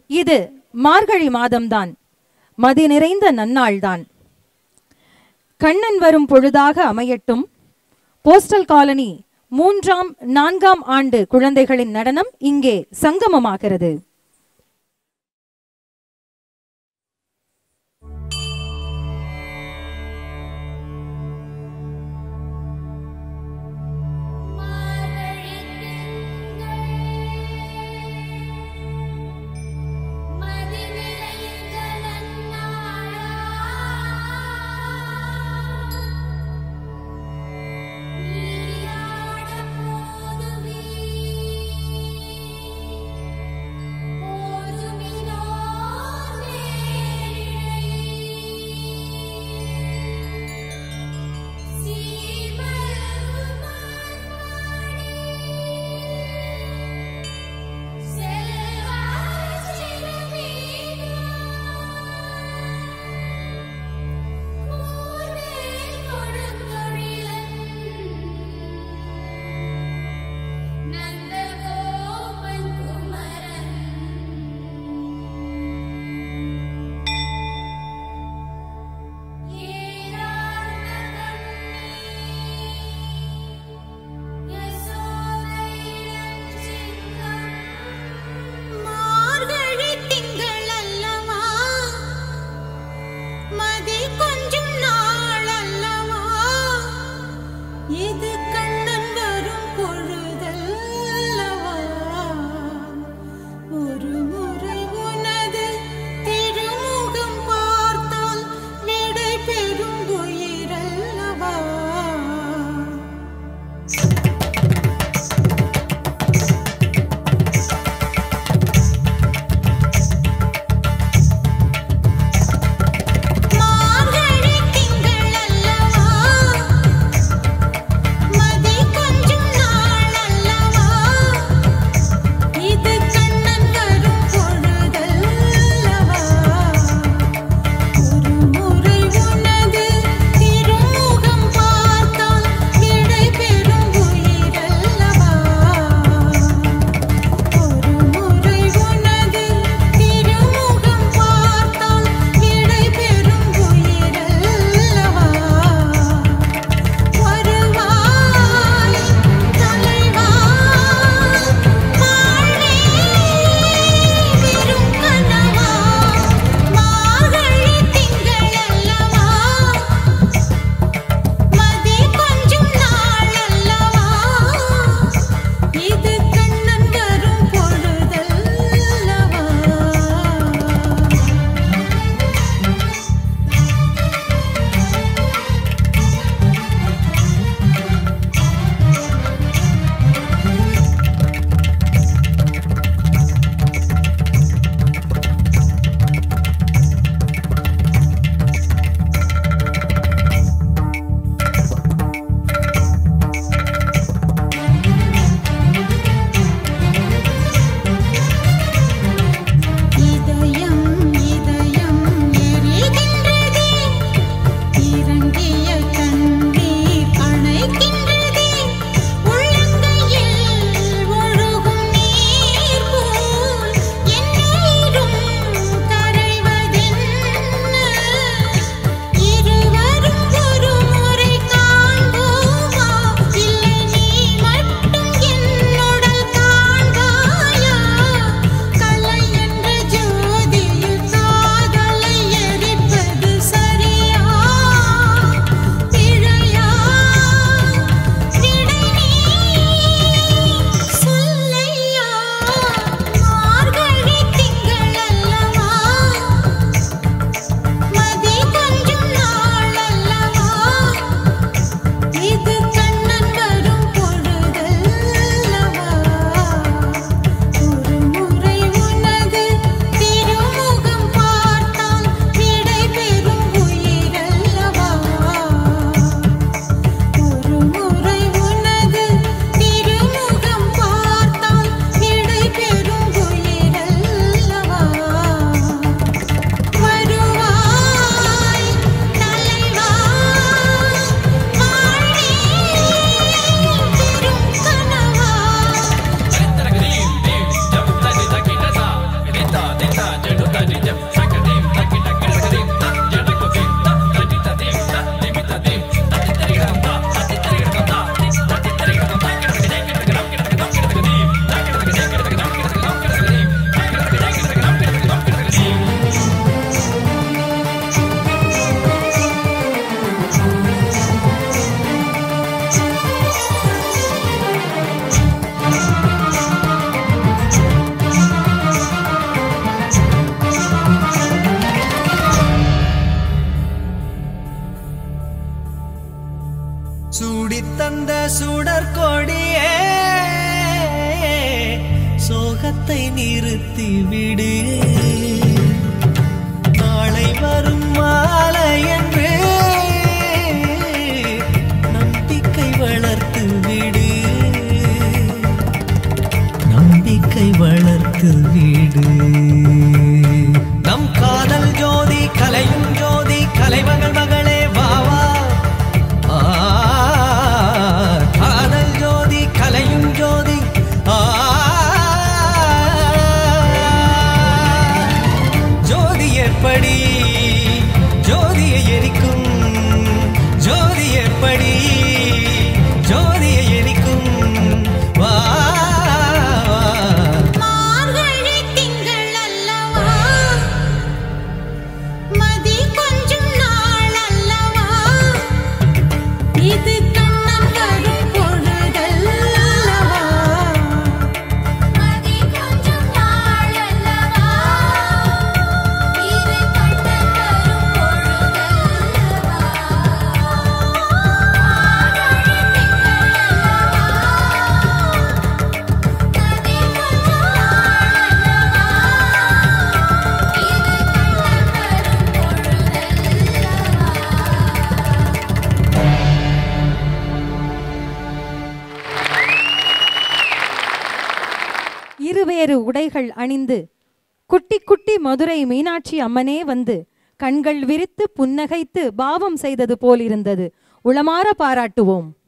இது மார்கழி மாதம்தான் மதி நிறைந்த நன்னாள்தான் கண்ணன் வரும் பொழுதாக அமையட்டும் போஸ்டல் காலனி மூன்றாம் நான்காம் ஆண்டு குழந்தைகளின் நடனம் இங்கே சங்கமமாகிறது நீராட போதுவே நிறுத்தி விடு நாளை வரும் மாலை என்று நம்பிக்கை வளர்த்து விடு நம்பிக்கை வளர்த்து விடு நம் காதல் ஜோதி கலையும் ஜோதி கலைமகள் மகளே வா வா ஆ, காதல் ஜோதி கலையும் ஜோதி ஆ, ஜோதி எப்படி ஜோதியை எரிக்கும் ஜோதி எப்படி ஜோதியை எரிக்கும் வா வா. மார்கழி திங்கள் அல்லவா மதி கொஞ்சம் நாள் அல்லவா இது கண்ணன் வரும் பொழுதல்லவா மதி கொஞ்சம் நாள் அல்லவா இது கண்ணன் வரும் பொழுதல்லவா இருவேறு உடைகள் அணிந்து குட்டி குட்டி மதுரை மீனாட்சி அம்மனே வந்து கண்கள் விரித்து புன்னகைத்து பாவம் செய்தது போலிருந்தது உளமாற பாராட்டுவோம்